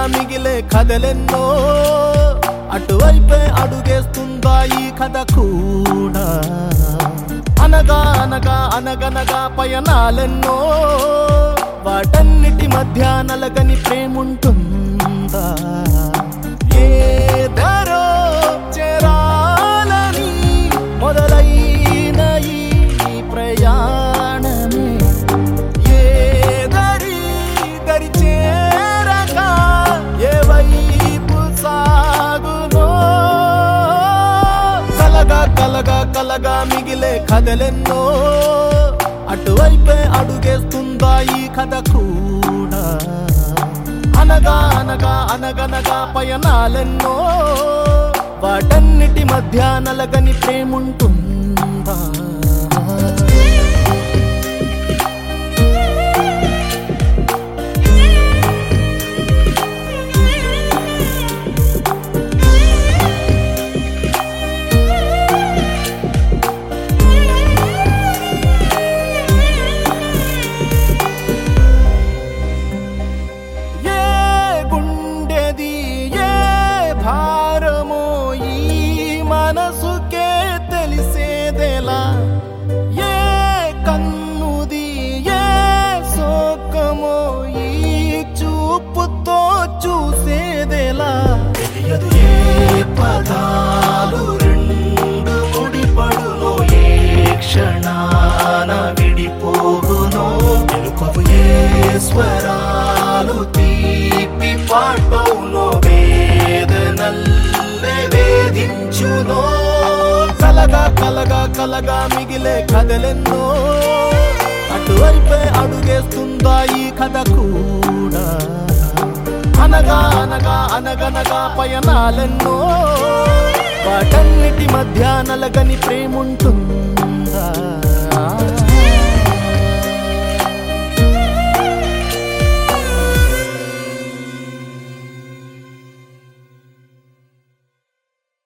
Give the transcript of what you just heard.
మిగిలే కథలెన్నో అటువైపే అడుగేస్తుందా ఈ కథ కూడా అనగా అనగా అనగనగా పయనాలెన్నో వాటన్నిటి మధ్య నలగని ప్రేముంటుందా ఏ ధరో చేరాలని మొదలైన ఈ ప్రయాణమే ఏ దరి దరి చేరక ఏ వైపు సాగునో కలగా కలగా కలగా మిగిలే కథలెన్నో అటువైపే అడుగేస్తుందా ఈ కథ కూడా అనగా అనగా అనగనగా పయనాలెన్నో వాటన్నిటి మధ్య నలగని ప్రేముంటుందా ఏ గుండెది ఏ భారమో ఈ మనసుకే తెలిసేదెలా ఏ కన్నుది ఏ సోకమో ఈ చూపుతో చూసేదెలా తెలియదు ఏ పదాలు రెండు ముడిపడునో ఏ క్షణాన విడిపోగునో తెలుపవు ఏ స్వరాలు తీపి పాటవునో వేదనల్లే వేధించునో కలగా కలగా కలగా మిగిలే కథలెన్నో అటువైపే అడుగేస్తుందా ఈ కథ కూడా అనగా అనగా అనగనగా పయనాలెన్నో వాటన్నిటి మధ్య నలగని ప్రేముంటుంది